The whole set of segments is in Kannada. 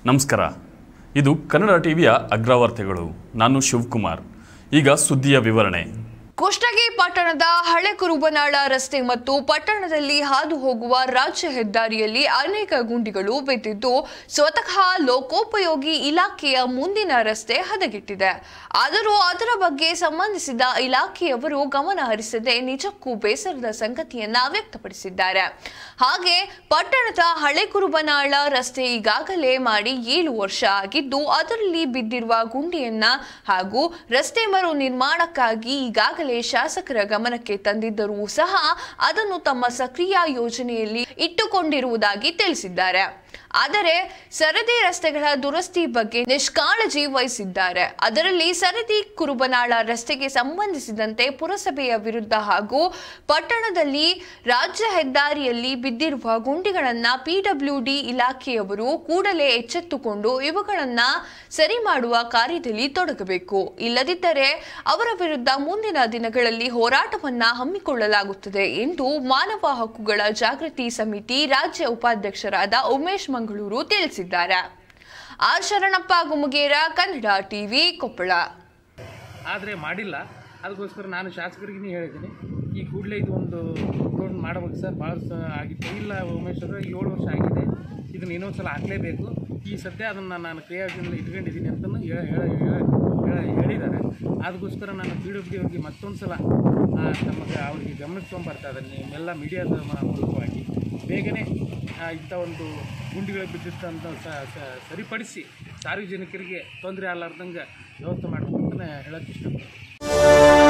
ನಮಸ್ಕಾರ ಇದು ಕನ್ನಡ ಟಿವಿಯ ಅಗ್ರವಾರ್ತೆಗಳು ನಾನು ಶಿವಕುಮಾರ್ ಈಗ ಸುದ್ದಿಯ ವಿವರಣೆ ಕುಷ್ಟಗಿ ಪಟ್ಟಣದ ಹಳೆ ಕುರುಬನಾಳ ರಸ್ತೆ ಮತ್ತು ಪಟ್ಟಣದಲ್ಲಿ ಹಾದು ಹೋಗುವ ರಾಜ್ಯ ಹೆದ್ದಾರಿಯಲ್ಲಿ ಅನೇಕ ಗುಂಡಿಗಳು ಬಿದ್ದಿದ್ದು ಸ್ವತಃ ಲೋಕೋಪಯೋಗಿ ಇಲಾಖೆಯ ಮುಂದಿನ ರಸ್ತೆ ಹದಗೆಟ್ಟಿದೆ ಆದರೂ ಅದರ ಬಗ್ಗೆ ಸಂಬಂಧಿಸಿದ ಇಲಾಖೆಯವರು ಗಮನ ಹರಿಸದೆ ನಿಜಕ್ಕೂ ಬೇಸರದ ಸಂಗತಿಯನ್ನ ವ್ಯಕ್ತಪಡಿಸಿದ್ದಾರೆ ಹಾಗೆ ಪಟ್ಟಣದ ಹಳೆ ಕುರುಬನಾಳ ರಸ್ತೆ ಈಗಾಗಲೇ ಮಾಡಿ ಏಳು ವರ್ಷ ಆಗಿದ್ದು ಅದರಲ್ಲಿ ಬಿದ್ದಿರುವ ಗುಂಡಿಯನ್ನ ಹಾಗೂ ರಸ್ತೆ ಮರು ನಿರ್ಮಾಣಕ್ಕಾಗಿ ಈಗಾಗಲೇ ಶಾಸಕರ ಗಮನಕ್ಕೆ ತಂದಿದ್ದರೂ ಸಹ ಅದನ್ನು ತಮ್ಮ ಸಕ್ರಿಯ ಯೋಜನೆಯಲ್ಲಿ ಇಟ್ಟುಕೊಂಡಿರುವುದಾಗಿ ತಿಳಿಸಿದ್ದಾರೆ ಆದರೆ ಸರದಿ ರಸ್ತೆಗಳ ದುರಸ್ತಿ ಬಗ್ಗೆ ನಿಷ್ಕಾಳಜಿ ವಹಿಸಿದ್ದಾರೆ ಅದರಲ್ಲಿ ಸರದಿ ಕುರುಬನಾಳ ರಸ್ತೆಗೆ ಸಂಬಂಧಿಸಿದಂತೆ ಪುರಸಭೆಯ ವಿರುದ್ಧ ಹಾಗೂ ಪಟ್ಟಣದಲ್ಲಿ ರಾಜ್ಯ ಹೆದ್ದಾರಿಯಲ್ಲಿ ಬಿದ್ದಿರುವ ಗುಂಡಿಗಳನ್ನ ಪಿಡಬ್ಲ್ಯೂಡಿ ಇಲಾಖೆಯವರು ಕೂಡಲೇ ಎಚ್ಚೆತ್ತುಕೊಂಡು ಇವುಗಳನ್ನ ಸರಿ ಮಾಡುವ ಕಾರ್ಯದಲ್ಲಿ ತೊಡಗಬೇಕು ಇಲ್ಲದಿದ್ದರೆ ಅವರ ವಿರುದ್ಧ ಮುಂದಿನ ದಿನಗಳಲ್ಲಿ ಹೋರಾಟವನ್ನ ಹಮ್ಮಿಕೊಳ್ಳಲಾಗುತ್ತದೆ ಎಂದು ಮಾನವ ಹಕ್ಕುಗಳ ಜಾಗೃತಿ ಸಮಿತಿ ರಾಜ್ಯ ಉಪಾಧ್ಯಕ್ಷರಾದ ಉಮೇಶ್ ಮಂಗಳೂರು ತಿಳಿಸಿದ್ದಾರೆ ಆರ್ ಶರಣಪ್ಪ ಗುಮ್ಮಗೇರ ಕನ್ನಡ ಟಿವಿ ಕೊಪ್ಪಳ ಆದರೆ ಮಾಡಿಲ್ಲ ಅದಕ್ಕೋಸ್ಕರ ನಾನು ಶಾಸಕರಿಗೆ ಹೇಳಿದ್ದೀನಿ ಈ ಕೂಡಲೇ ಇದು ಒಂದು ರೋಡ್ ಮಾಡಬೇಕು ಸರ್ ಭಾಳ ಸ ಆಗಿತ್ತು ಇಲ್ಲ ಉಮೇಶ್ವರ ಏಳು ವರ್ಷ ಆಗಿದೆ ಇದನ್ನು ಇನ್ನೊಂದು ಸಲ ಹಾಕಲೇಬೇಕು ಈ ಸದ್ಯ ಅದನ್ನು ನಾನು ಕ್ರಿಯಾಜನಲ್ಲಿ ಇಟ್ಕೊಂಡಿದ್ದೀನಿ ಅಂತಲೂ ಹೇಳ ಹೇಳ ಹೇಳ- ಹೇಳಿದ್ದಾರೆ ಅದಕ್ಕೋಸ್ಕರ ನಾನು ಪಿ ಡಬ್ಲ್ಯೂ ಡಿ ಅವ್ರಿಗೆ ಮತ್ತೊಂದು ಸಲ ಆ, ನಮಗೆ ಅವರಿಗೆ ಗಮನಕ್ಕೆ ತೊಗೊಂಬರ್ತಾ ಇದ್ದಾರೆ ನಿಮ್ಮೆಲ್ಲ ಮೀಡಿಯಾದ ಮೂಲಕವಾಗಿ ಬೇಗನೆ ಆ, ಇಂಥ ಒಂದು ಗುಂಡಿಗಳು ಬಿದ್ದಿತ್ತಂತ ಸ- ಸ- ಸರಿಪಡಿಸಿ ಸಾರ್ವಜನಿಕರಿಗೆ ತೊಂದರೆ ಆಗಲಾರ್ದಂಗೆ ವ್ಯವಸ್ಥೆ ಮಾಡಬೇಕು ಅಂತ ಹೇಳಕ್ಕೆ ಇಷ್ಟಪಡ್ತೀನಿ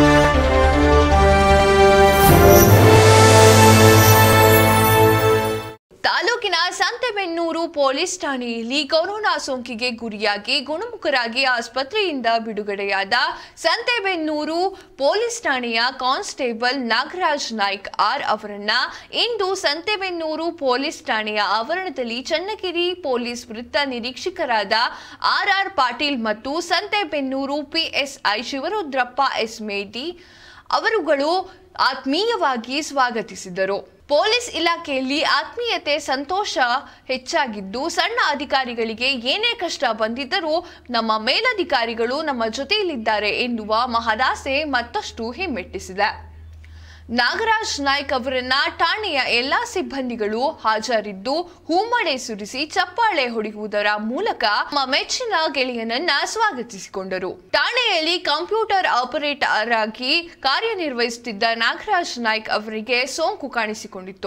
ತಾಲೂಕಿನ ಸಂತೆಬೆನ್ನೂರು ಪೊಲೀಸ್ ಠಾಣೆಯಲ್ಲಿ ಕೊರೋನಾ ಸೋಂಕಿಗೆ ಗುರಿಯಾಗಿ ಗುಣಮುಖರಾಗಿ ಆಸ್ಪತ್ರೆಯಿಂದ ಬಿಡುಗಡೆಯಾದ ಸಂತೆಬೆನ್ನೂರು ಪೊಲೀಸ್ ಠಾಣೆಯ ಕಾನ್ಸ್ಟೇಬಲ್ ನಾಗರಾಜ್ ನಾಯ್ಕ್ ಆರ್ ಅವರನ್ನ ಇಂದು ಸಂತೆಬೆನ್ನೂರು ಪೊಲೀಸ್ ಠಾಣೆಯ ಆವರಣದಲ್ಲಿ ಚನ್ನಗಿರಿ ಪೊಲೀಸ್ ವೃತ್ತ ನಿರೀಕ್ಷಕರಾದ ಆರ್ ಆರ್ ಪಾಟೀಲ್ ಮತ್ತು ಸಂತೆಬೆನ್ನೂರು ಪಿಎಸ್ಐ ಶಿವರುದ್ರಪ್ಪ ಎಸ್ ಮೇಟಿ ಅವರುಗಳು ಆತ್ಮೀಯವಾಗಿ ಸ್ವಾಗತಿಸಿದರು ಪೊಲೀಸ್ ಇಲಾಖೆಯಲ್ಲಿ ಆತ್ಮೀಯತೆ ಸಂತೋಷ ಹೆಚ್ಚಾಗಿದ್ದು ಸಣ್ಣ ಅಧಿಕಾರಿಗಳಿಗೆ ಏನೇ ಕಷ್ಟ ಬಂದಿದ್ದರೂ ನಮ್ಮ ಮೇಲಧಿಕಾರಿಗಳು ನಮ್ಮ ಜೊತೆಯಲ್ಲಿದ್ದಾರೆ ಎನ್ನುವ ಮಹದಾಸೆ ಮತ್ತಷ್ಟು ಹಿಮ್ಮೆಟ್ಟಿಸಿದೆ ನಾಗರಾಜ್ ನಾಯ್ಕ್ ಅವರನ್ನ ಠಾಣೆಯ ಎಲ್ಲಾ ಸಿಬ್ಬಂದಿಗಳು ಹಾಜರಿದ್ದು ಹೂಮಳೆ ಸುರಿಸಿ ಚಪ್ಪಾಳೆ ಹೊಡೆಯುವುದರ ಮೂಲಕ ತಮ್ಮ ಮೆಚ್ಚಿನ ಗೆಳೆಯನನ್ನ ಸ್ವಾಗತಿಸಿಕೊಂಡರು ಠಾಣೆಯಲ್ಲಿ ಕಂಪ್ಯೂಟರ್ ಆಪರೇಟರ್ ಆಗಿ ಕಾರ್ಯನಿರ್ವಹಿಸುತ್ತಿದ್ದ ನಾಗರಾಜ್ ನಾಯ್ಕ್ ಅವರಿಗೆ ಸೋಂಕು ಕಾಣಿಸಿಕೊಂಡಿತ್ತು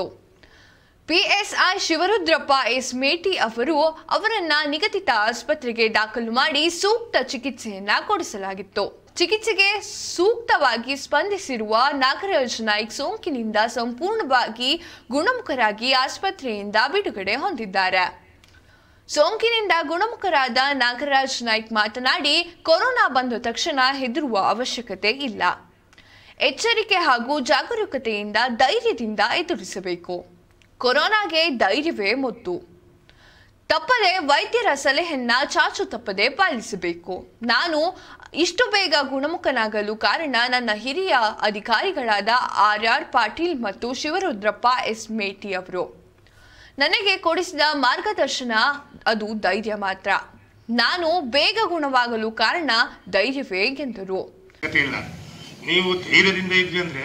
ಪಿಎಸ್ಐ ಶಿವರುದ್ರಪ್ಪ ಎಸ್ ಮೇಟಿ ಅವರು ಅವರನ್ನ ನಿಗದಿತ ಆಸ್ಪತ್ರೆಗೆ ದಾಖಲು ಮಾಡಿ ಸೂಕ್ತ ಚಿಕಿತ್ಸೆಯನ್ನ ಕೊಡಿಸಲಾಗಿತ್ತು ಚಿಕಿತ್ಸೆಗೆ ಸೂಕ್ತವಾಗಿ ಸ್ಪಂದಿಸಿರುವ ನಾಗರಾಜ್ ನಾಯ್ಕ್ ಸೋಂಕಿನಿಂದ ಸಂಪೂರ್ಣವಾಗಿ ಗುಣಮುಖರಾಗಿ ಆಸ್ಪತ್ರೆಯಿಂದ ಬಿಡುಗಡೆ ಹೊಂದಿದ್ದಾರೆ ಸೋಂಕಿನಿಂದ ಗುಣಮುಖರಾದ ನಾಗರಾಜ್ ನಾಯ್ಕ್ ಮಾತನಾಡಿ ಕೊರೋನಾ ಬಂದ ತಕ್ಷಣ ಹೆದರುವ ಅವಶ್ಯಕತೆ ಇಲ್ಲ ಎಚ್ಚರಿಕೆ ಹಾಗೂ ಜಾಗರೂಕತೆಯಿಂದ ಧೈರ್ಯದಿಂದ ಎದುರಿಸಬೇಕು ಕೊರೋನಾಗೆ ಧೈರ್ಯವೇ ಮುತ್ತು ತಪ್ಪದೆ ವೈದ್ಯರ ಸಲಹೆಯನ್ನ ಚಾಚು ತಪ್ಪದೆ ಪಾಲಿಸಬೇಕು ನಾನು ಇಷ್ಟು ಬೇಗ ಗುಣಮುಖನಾಗಲು ಕಾರಣ ನನ್ನ ಹಿರಿಯ ಅಧಿಕಾರಿಗಳಾದ ಆರ್ ಆರ್ ಪಾಟೀಲ್ ಮತ್ತು ಶಿವರುದ್ರಪ್ಪ ಎಸ್ ಮೇಟಿ ಅವರು ನನಗೆ ಕೊಡಿಸಿದ ಮಾರ್ಗದರ್ಶನ ಅದು ಧೈರ್ಯ ಮಾತ್ರ ನಾನು ಬೇಗ ಗುಣವಾಗಲು ಕಾರಣ ಧೈರ್ಯವೇ ಎಂದರು ಅವಶ್ಯಕತೆ ಇಲ್ಲ ನೀವು ಧೈರ್ಯದಿಂದ ಇದ್ವಿ ಅಂದ್ರೆ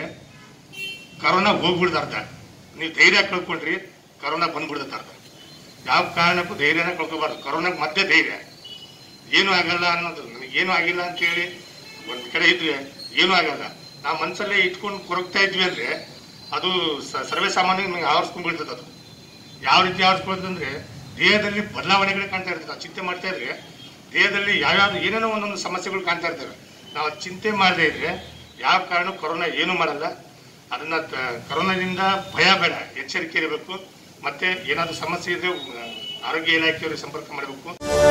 ಕರೋನಾ ಹೋಗ್ಬಿಡ್ದ ಅರ್ಥ ನೀವು ಧೈರ್ಯ ಕಳ್ಕೊಂಡ್ರಿ ಕರೋನಾ ಬಂದ್ಬಿಡ್ದತ್ತ ಅರ್ಥ ಯಾವ ಕಾರಣಕ್ಕೂ ಧೈರ್ಯನ ಕಳ್ಕೊಬಾರ್ದು ಕರೋನಾಗ್ ಮತ್ತೆ ಧೈರ್ಯ ಏನು ಆಗಲ್ಲ ಅನ್ನೋದು ನನಗೆ ಏನು ಆಗಿಲ್ಲ ಅಂತ ಹೇಳಿ ಒಂದ್ ಕಡೆ ಇದ್ವಿ ಏನು ಆಗಲ್ಲ ನಾವು ಮನ್ಸಲ್ಲೇ ಇಟ್ಕೊಂಡು ಕೊರಗ್ತಾ ಇದ್ವಿ ಅಂದ್ರೆ ಅದು ಸ- ಸರ್ವೇ ಸಾಮಾನ್ಯ ನಿಮಗೆ ಆವರಿಸ್ಕೊಂಡ್ ಬೀಳ್ತದೆ ಅದು ಯಾವ ರೀತಿ ಆವರಿಸ್ಕೊಳ್ತದೆ ಅಂದ್ರೆ ದೇಹದಲ್ಲಿ ಬದಲಾವಣೆಗಳು ಕಾಣ್ತಾ ಇರ್ತದೆ ನಾವು ಚಿಂತೆ ಮಾಡ್ತಾ ಇದ್ರೆ ದೇಹದಲ್ಲಿ ಯಾವ್ಯಾವ ಏನೇನೋ ಒಂದೊಂದು ಸಮಸ್ಯೆಗಳು ಕಾಣ್ತಾ ಇರ್ತವೆ ನಾವು ಅದ್ ಚಿಂತೆ ಮಾಡದೇ ಇದ್ರೆ ಯಾವ ಕಾರಣ ಕೊರೋನಾ ಏನು ಮಾಡಲ್ಲ ಅದನ್ನ ತ- ಕೊರೋನಾದಿಂದ ಭಯ ಬೇಡ ಎಚ್ಚರಿಕೆ ಇರಬೇಕು ಮತ್ತೆ ಏನಾದರೂ ಸಮಸ್ಯೆ ಇದ್ರೆ ಆ, ಆರೋಗ್ಯ ಇಲಾಖೆಯವರಿಗೆ ಸಂಪರ್ಕ ಮಾಡಬೇಕು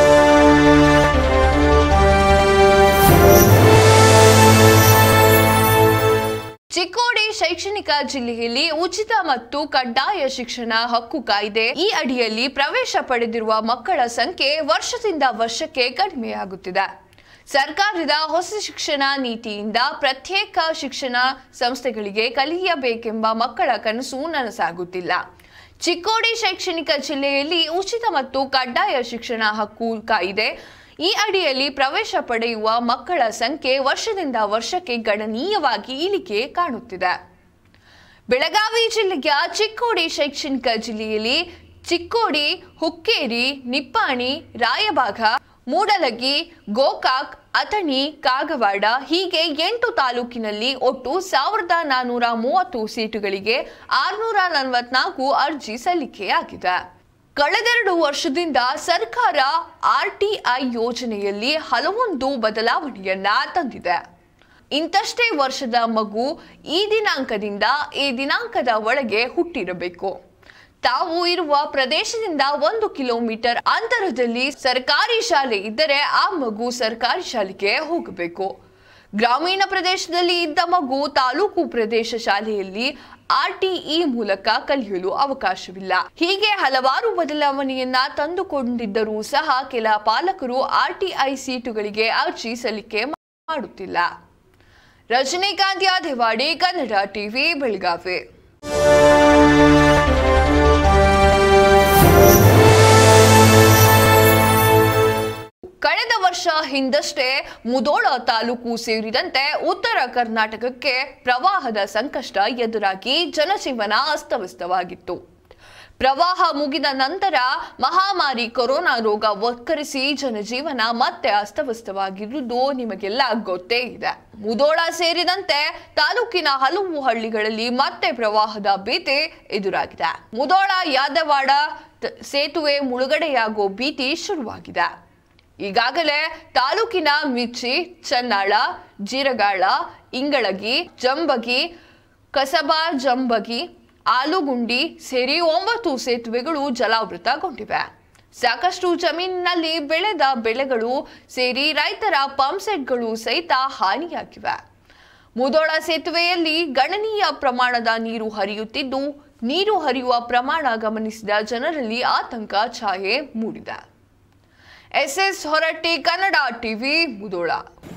ಚಿಕ್ಕೋಡಿ ಶೈಕ್ಷಣಿಕ ಜಿಲ್ಲೆಯಲ್ಲಿ ಉಚಿತ ಮತ್ತು ಕಡ್ಡಾಯ ಶಿಕ್ಷಣ ಹಕ್ಕು ಕಾಯ್ದೆ ಈ ಅಡಿಯಲ್ಲಿ ಪ್ರವೇಶ ಪಡೆದಿರುವ ಮಕ್ಕಳ ಸಂಖ್ಯೆ ವರ್ಷದಿಂದ ವರ್ಷಕ್ಕೆ ಕಡಿಮೆಯಾಗುತ್ತಿದೆ ಸರ್ಕಾರದ ಹೊಸ ಶಿಕ್ಷಣ ನೀತಿಯಿಂದ ಪ್ರತ್ಯೇಕ ಶಿಕ್ಷಣ ಸಂಸ್ಥೆಗಳಿಗೆ ಕಲಿಯಬೇಕೆಂಬ ಮಕ್ಕಳ ಕನಸು ನನಸಾಗುತ್ತಿಲ್ಲ ಚಿಕ್ಕೋಡಿ ಶೈಕ್ಷಣಿಕ ಜಿಲ್ಲೆಯಲ್ಲಿ ಉಚಿತ ಮತ್ತು ಕಡ್ಡಾಯ ಶಿಕ್ಷಣ ಹಕ್ಕು ಕಾಯಿದೆ ಈ ಅಡಿಯಲ್ಲಿ ಪ್ರವೇಶ ಪಡೆಯುವ ಮಕ್ಕಳ ಸಂಖ್ಯೆ ವರ್ಷದಿಂದ ವರ್ಷಕ್ಕೆ ಗಣನೀಯವಾಗಿ ಇಳಿಕೆ ಕಾಣುತ್ತಿದೆ ಬೆಳಗಾವಿ ಜಿಲ್ಲೆಯ ಚಿಕ್ಕೋಡಿ ಶೈಕ್ಷಣಿಕ ಜಿಲ್ಲೆಯಲ್ಲಿ ಚಿಕ್ಕೋಡಿ ಹುಕ್ಕೇರಿ ನಿಪ್ಪಾಣಿ ರಾಯಬಾಗ ಮೂಡಲಗಿ ಗೋಕಾಕ್ ಅಥಣಿ ಕಾಗವಾಡ ಹೀಗೆ ಎಂಟು ತಾಲೂಕಿನಲ್ಲಿ ಒಟ್ಟು ಸಾವಿರದ ನಾನ್ನೂರ ಮೂವತ್ತು ಸೀಟುಗಳಿಗೆ ಆರುನೂರ ನಲವತ್ನಾಲ್ಕು ಅರ್ಜಿ ಸಲ್ಲಿಕೆಯಾಗಿದೆ ಕಳೆದೆರಡು ವರ್ಷದಿಂದ ಸರ್ಕಾರ ಆರ್ಟಿಐ ಯೋಜನೆಯಲ್ಲಿ ಹಲವೊಂದು ಬದಲಾವಣೆಯನ್ನ ತಂದಿದೆ ಇಂತಷ್ಟೇ ವರ್ಷದ ಮಗು ಈ ದಿನಾಂಕದಿಂದ ಈ ದಿನಾಂಕದ ಒಳಗೆ ಹುಟ್ಟಿರಬೇಕು ತಾವು ಇರುವ ಪ್ರದೇಶದಿಂದ ಒಂದು ಕಿಲೋಮೀಟರ್ ಅಂತರದಲ್ಲಿ ಸರ್ಕಾರಿ ಶಾಲೆ ಇದ್ದರೆ ಆ ಮಗು ಸರ್ಕಾರಿ ಶಾಲೆಗೆ ಹೋಗಬೇಕು ಗ್ರಾಮೀಣ ಪ್ರದೇಶದಲ್ಲಿ ಇದ್ದ ಮಗು ತಾಲೂಕು ಪ್ರದೇಶ ಶಾಲೆಯಲ್ಲಿ ಆರ್ಟಿಇ ಮೂಲಕ ಕಲಿಯಲು ಅವಕಾಶವಿಲ್ಲ ಹೀಗೆ ಹಲವಾರು ಬದಲಾವಣೆಯನ್ನ ತಂದುಕೊಂಡಿದ್ದರೂ ಸಹ ಕೆಲ ಪಾಲಕರು ಆರ್ಟಿಐ ಸೀಟುಗಳಿಗೆ ಅರ್ಜಿ ಸಲ್ಲಿಕೆ ಮಾಡುತ್ತಿಲ್ಲ ರಜನಿಕಾಂತ್ ಯಾದವಾಡಿ ಕನ್ನಡ ಟಿವಿ ಬೆಳಗಾವಿ ಕಳೆದ ವರ್ಷ ಹಿಂದಷ್ಟೇ ಮುದೋಳ ತಾಲೂಕು ಸೇರಿದಂತೆ ಉತ್ತರ ಕರ್ನಾಟಕಕ್ಕೆ ಪ್ರವಾಹದ ಸಂಕಷ್ಟ ಎದುರಾಗಿ ಜನಜೀವನ ಅಸ್ತವ್ಯಸ್ತವಾಗಿತ್ತು ಪ್ರವಾಹ ಮುಗಿದ ನಂತರ ಮಹಾಮಾರಿ ಕೊರೋನಾ ರೋಗ ಒಕ್ಕರಿಸಿ ಜನಜೀವನ ಮತ್ತೆ ಅಸ್ತವ್ಯಸ್ತವಾಗಿರುವುದು ನಿಮಗೆಲ್ಲ ಗೊತ್ತೇ ಇದೆ ಮುದೋಳ ಸೇರಿದಂತೆ ತಾಲೂಕಿನ ಹಲವು ಹಳ್ಳಿಗಳಲ್ಲಿ ಮತ್ತೆ ಪ್ರವಾಹದ ಭೀತಿ ಎದುರಾಗಿದೆ ಮುದೋಳ ಯಾದವಾಡ ತ- ಸೇತುವೆ ಮುಳುಗಡೆಯಾಗೋ ಭೀತಿ ಶುರುವಾಗಿದೆ ಈಗಾಗಲೇ ತಾಲೂಕಿನ ಮಿರ್ಚಿ ಚನ್ನಾಳ ಜೀರಗಾಳ ಇಂಗಳಗಿ ಜಂಬಗಿ ಕಸಬಾ ಜಂಬಗಿ ಆಲೂಗುಂಡಿ ಸೇರಿ ಒಂಬತ್ತು ಸೇತುವೆಗಳು ಜಲಾವೃತಗೊಂಡಿವೆ ಸಾಕಷ್ಟು ಜಮೀನಿನಲ್ಲಿ ಬೆಳೆದ ಬೆಳೆಗಳು ಸೇರಿ ರೈತರ ಪಂಪ್ಸೆಟ್ಗಳು ಸಹಿತ ಹಾನಿಯಾಗಿವೆ ಮುದೋಳ ಸೇತುವೆಯಲ್ಲಿ ಗಣನೀಯ ಪ್ರಮಾಣದ ನೀರು ಹರಿಯುತ್ತಿದ್ದು ನೀರು ಹರಿಯುವ ಪ್ರಮಾಣ ಗಮನಿಸಿದ ಜನರಲ್ಲಿ ಆತಂಕ ಛಾಯೆ ಮೂಡಿದೆ ಎಸ್ಎಸ್ ಹೊರಟ್ಟಿ ಕನ್ನಡ ಟಿವಿ ಮುದೋಳ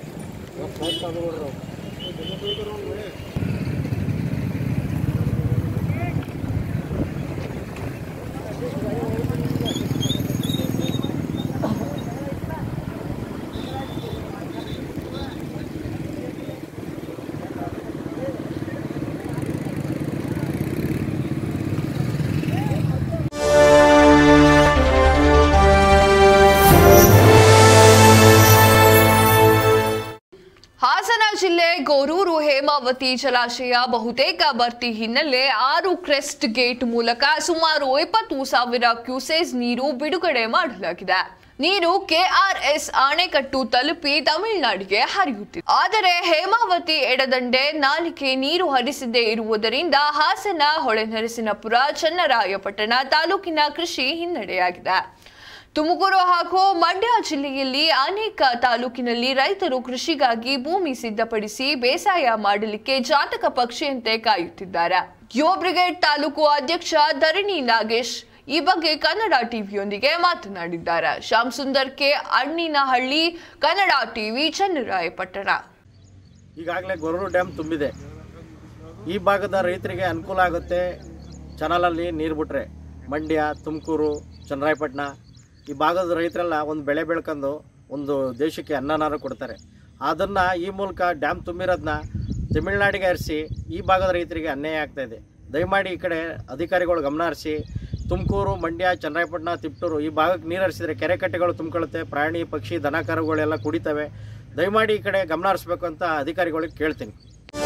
ಹಾಸನ ಜಿಲ್ಲೆ ಗೊರೂರು ಹೇಮಾವತಿ ಜಲಾಶಯ ಬಹುತೇಕ ಭರ್ತಿ ಹಿನ್ನೆಲೆ ಆರು ಕ್ರೆಸ್ಟ್ ಗೇಟ್ ಮೂಲಕ ಸುಮಾರು ಇಪ್ಪತ್ತು ಸಾವಿರ ಕ್ಯೂಸೆಸ್ ನೀರು ಬಿಡುಗಡೆ ಮಾಡಲಾಗಿದೆ ನೀರು ಕೆಆರ್ಎಸ್ ಅಣೆಕಟ್ಟು ತಲುಪಿ ತಮಿಳುನಾಡಿಗೆ ಹರಿಯುತ್ತಿದೆ ಆದರೆ ಹೇಮಾವತಿ ಎಡದಂಡೆ ನಾಲಿಗೆ ನೀರು ಹರಿಸದೇ ಇರುವುದರಿಂದ ಹಾಸನ ಹೊಳೆನರಸಿನಪುರ ಚನ್ನರಾಯಪಟ್ಟಣ ತಾಲೂಕಿನ ಕೃಷಿ ಹಿನ್ನಡೆಯಾಗಿದೆ ತುಮಕೂರು ಹಾಗೂ ಮಂಡ್ಯ ಜಿಲ್ಲೆಯಲ್ಲಿ ಅನೇಕ ತಾಲೂಕಿನಲ್ಲಿ ರೈತರು ಕೃಷಿಗಾಗಿ ಭೂಮಿ ಸಿದ್ಧಪಡಿಸಿ ಬೇಸಾಯ ಮಾಡಲಿಕ್ಕೆ ಜಾತಕ ಪಕ್ಷಿಯಂತೆ ಕಾಯುತ್ತಿದ್ದಾರೆ ಯುವ ಬ್ರಿಗೇಡ್ ತಾಲೂಕು ಅಧ್ಯಕ್ಷ ಧರಣಿ ನಾಗೇಶ್ ಈ ಬಗ್ಗೆ ಕನ್ನಡ ಟಿವಿಯೊಂದಿಗೆ ಮಾತನಾಡಿದ್ದಾರೆ ಶ್ಯಾಮ್ ಸುಂದರ್ ಕೆ ಅಣ್ಣಿನಹಳ್ಳಿ ಕನ್ನಡ ಟಿವಿ ಚನ್ನರಾಯಪಟ್ಟಣ ಈಗಾಗಲೇ ಗೊರೂರು ಡ್ಯಾಮ್ ತುಂಬಿದೆ ಈ ಭಾಗದ ರೈತರಿಗೆ ಅನುಕೂಲ ಆಗುತ್ತೆ ಚಾನಲಲ್ಲಿ ನೀರು ಬಿಟ್ರೆ ಮಂಡ್ಯ ತುಮಕೂರು ಚನ್ನರಾಯಪಟ್ಟಣ ಈ ಭಾಗದ ರೈತರೆಲ್ಲ ಒಂದು ಬೆಳೆ ಬೆಳ್ಕೊಂಡು ಒಂದು ದೇಶಕ್ಕೆ ಅನ್ನನಾರು ಕೊಡ್ತಾರೆ ಅದನ್ನು ಈ ಮೂಲಕ ಡ್ಯಾಮ್ ತುಂಬಿರೋದನ್ನ ತಮಿಳ್ನಾಡಿಗೆ ಹರಿಸಿ ಈ ಭಾಗದ ರೈತರಿಗೆ ಅನ್ಯಾಯ ಆಗ್ತಾ ಇದೆ ದಯಮಾಡಿ ಈ ಕಡೆ ಅಧಿಕಾರಿಗಳು ಗಮನ ಹರಿಸಿ ತುಮಕೂರು ಮಂಡ್ಯ ಚನ್ನರಾಯಪಟ್ಟಣ ತಿಪ್ಟೂರು ಈ ಭಾಗಕ್ಕೆ ನೀರು ಹರಿಸಿದ್ರೆ ಕೆರೆ ಕಟ್ಟೆಗಳು ತುಂಬಿಕೊಳ್ಳುತ್ತೆ ಪ್ರಾಣಿ ಪಕ್ಷಿ ದನ ಕರುಗಳೆಲ್ಲ ಕುಡಿತವೆ ದಯಮಾಡಿ ಈ ಕಡೆ ಗಮನ ಹರಿಸ್ಬೇಕು ಅಂತ ಅಧಿಕಾರಿಗಳಿಗೆ ಕೇಳ್ತೀನಿ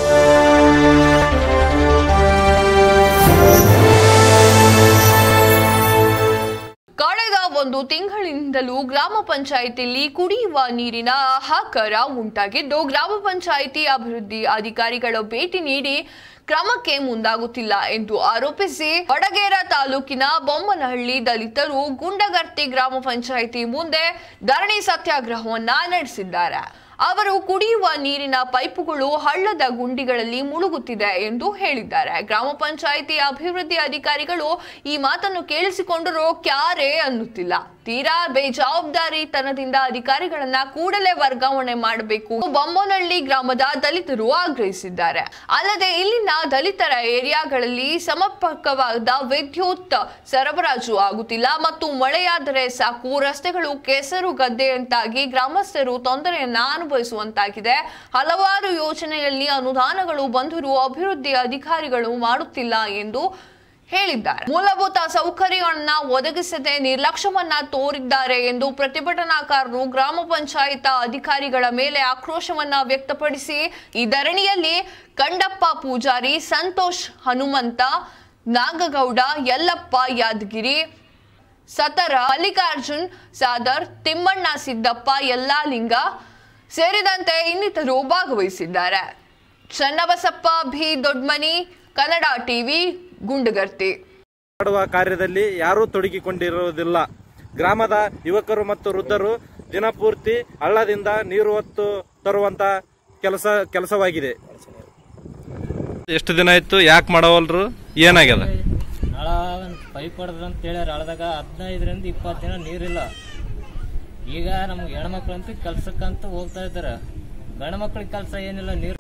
ಕಳೆದ ಒಂದು ತಿಂಗಳಿಂದಲೂ ಗ್ರಾಮ ಪಂಚಾಯಿತಿಯಲ್ಲಿ ಕುಡಿಯುವ ನೀರಿನ ಹಾಹಾಕಾರ ಉಂಟಾಗಿದ್ದು ಗ್ರಾಮ ಪಂಚಾಯಿತಿ ಅಭಿವೃದ್ಧಿ ಅಧಿಕಾರಿಗಳ ಭೇಟಿ ನೀಡಿ ಕ್ರಮಕ್ಕೆ ಮುಂದಾಗುತ್ತಿಲ್ಲ ಎಂದು ಆರೋಪಿಸಿ ವಡಗೇರ ತಾಲೂಕಿನ ಬೊಮ್ಮನಹಳ್ಳಿ ದಲಿತರು ಗುಂಡಗರ್ತಿ ಗ್ರಾಮ ಪಂಚಾಯಿತಿ ಮುಂದೆ ಧರಣಿ ಸತ್ಯಾಗ್ರಹವನ್ನ ನಡೆಸಿದ್ದಾರೆ ಅವರು ಕುಡಿಯುವ ನೀರಿನ ಪೈಪುಗಳು ಹಳ್ಳದ ಗುಂಡಿಗಳಲ್ಲಿ ಮುಳುಗುತ್ತಿದೆ ಎಂದು ಹೇಳಿದ್ದಾರೆ ಗ್ರಾಮ ಪಂಚಾಯಿತಿ ಅಭಿವೃದ್ಧಿ ಅಧಿಕಾರಿಗಳು ಈ ಮಾತನ್ನು ಕೇಳಿಸಿಕೊಂಡರೂ ಕ್ಯಾರೆ ಅನ್ನುತ್ತಿಲ್ಲ ತೀರಾ ಬೇಜವಾಬ್ದಾರಿತನದಿಂದ ಅಧಿಕಾರಿಗಳನ್ನ ಕೂಡಲೇ ವರ್ಗಾವಣೆ ಮಾಡಬೇಕು ಬೊಮ್ಮನಹಳ್ಳಿ ಗ್ರಾಮದ ದಲಿತರು ಆಗ್ರಹಿಸಿದ್ದಾರೆ ಅಲ್ಲದೆ ಇಲ್ಲಿನ ದಲಿತರ ಏರಿಯಾಗಳಲ್ಲಿ ಸಮರ್ಪಕವಾದ ವಿದ್ಯುತ್ ಸರಬರಾಜು ಆಗುತ್ತಿಲ್ಲ ಮತ್ತು ಮಳೆಯಾದರೆ ಸಾಕು ರಸ್ತೆಗಳು ಕೆಸರು ಗದ್ದೆಯಂತಾಗಿ ಗ್ರಾಮಸ್ಥರು ತೊಂದರೆಯನ್ನ ಅನುಭವಿಸುವಂತಾಗಿದೆ ಹಲವಾರು ಯೋಜನೆಯಲ್ಲಿ ಅನುದಾನಗಳು ಬಂದರೂ ಅಭಿವೃದ್ಧಿ ಅಧಿಕಾರಿಗಳು ಮಾಡುತ್ತಿಲ್ಲ ಎಂದು ಹೇಳಿದ್ದಾರೆ ಮೂಲಭೂತ ಸೌಕರ್ಯಗಳನ್ನ ಒದಗಿಸದೆ ನಿರ್ಲಕ್ಷ್ಯವನ್ನ ತೋರಿದ್ದಾರೆ ಎಂದು ಪ್ರತಿಭಟನಾಕಾರರು ಗ್ರಾಮ ಪಂಚಾಯತ್ ಅಧಿಕಾರಿಗಳ ಮೇಲೆ ಆಕ್ರೋಶವನ್ನ ವ್ಯಕ್ತಪಡಿಸಿ ಈ ಧರಣಿಯಲ್ಲಿ ಕಂಡಪ್ಪ ಪೂಜಾರಿ ಸಂತೋಷ್ ಹನುಮಂತ ನಾಗಗೌಡ ಯಲ್ಲಪ್ಪ ಯಾದಗಿರಿ ಸತರ ಮಲ್ಲಿಕಾರ್ಜುನ್ ಸಾದರ್ ತಿಮ್ಮಣ್ಣ ಸಿದ್ದಪ್ಪ ಯಲ್ಲಾಲಿಂಗ ಸೇರಿದಂತೆ ಇನ್ನಿತರು ಭಾಗವಹಿಸಿದ್ದಾರೆ ಚನ್ನಬಸಪ್ಪ ಭಿ ದೊಡ್ಮನಿ ಕನ್ನಡ ಟಿವಿ ಗುಂಡಗರ್ತಿ ಮಾಡುವ ಕಾರ್ಯದಲ್ಲಿ ಯಾರೂ ತೊಡಗಿಕೊಂಡಿರುವುದಿಲ್ಲ ಗ್ರಾಮದ ಯುವಕರು ಮತ್ತು ವೃದ್ಧರು ದಿನಪೂರ್ತಿ ಹಳ್ಳದಿಂದ ನೀರು ಹೊತ್ತು ತರುವಂತ ಕೆಲಸ ಕೆಲಸವಾಗಿದೆ ಎಷ್ಟು ದಿನ ಆಯ್ತು ಯಾಕೆ ಮಾಡವಲ್ರು ಏನಾಗ್ಯದ ನಾಳ ಒಂದು ಪೈಪ್ ಹೊಡೆದ್ರ ಅಂತ ಹೇಳ್ಯಾರ ಹಳದಾಗ ಹದಿನೈದರಿಂದ ಇಪ್ಪತ್ತು ದಿನ ನೀರಿಲ್ಲ ಈಗ ನಮ್ಗೆ ಹೆಣ್ಮಕ್ಳಂತೂ ಕೆಲ್ಸಕ್ಕಂತ ಹೋಗ್ತಾ ಇದ್ದಾರೆ ಗಂಡು ಮಕ್ಳಿಗೆ ಕೆಲಸ ಏನಿಲ್ಲ ನೀರು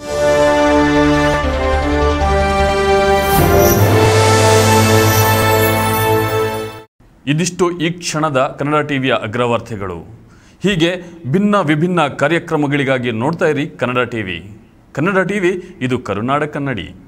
ಇದಿಷ್ಟು ಈ ಕ್ಷಣದ ಕನ್ನಡ ಟಿವಿಯ ಅಗ್ರವಾರ್ತೆಗಳು ಹೀಗೆ ಭಿನ್ನ ವಿಭಿನ್ನ ಕಾರ್ಯಕ್ರಮಗಳಿಗಾಗಿ ನೋಡ್ತಾ ಇರಿ ಕನ್ನಡ ಟಿವಿ ಕನ್ನಡ ಟಿವಿ ಇದು ಕರುನಾಡ ಕನ್ನಡಿ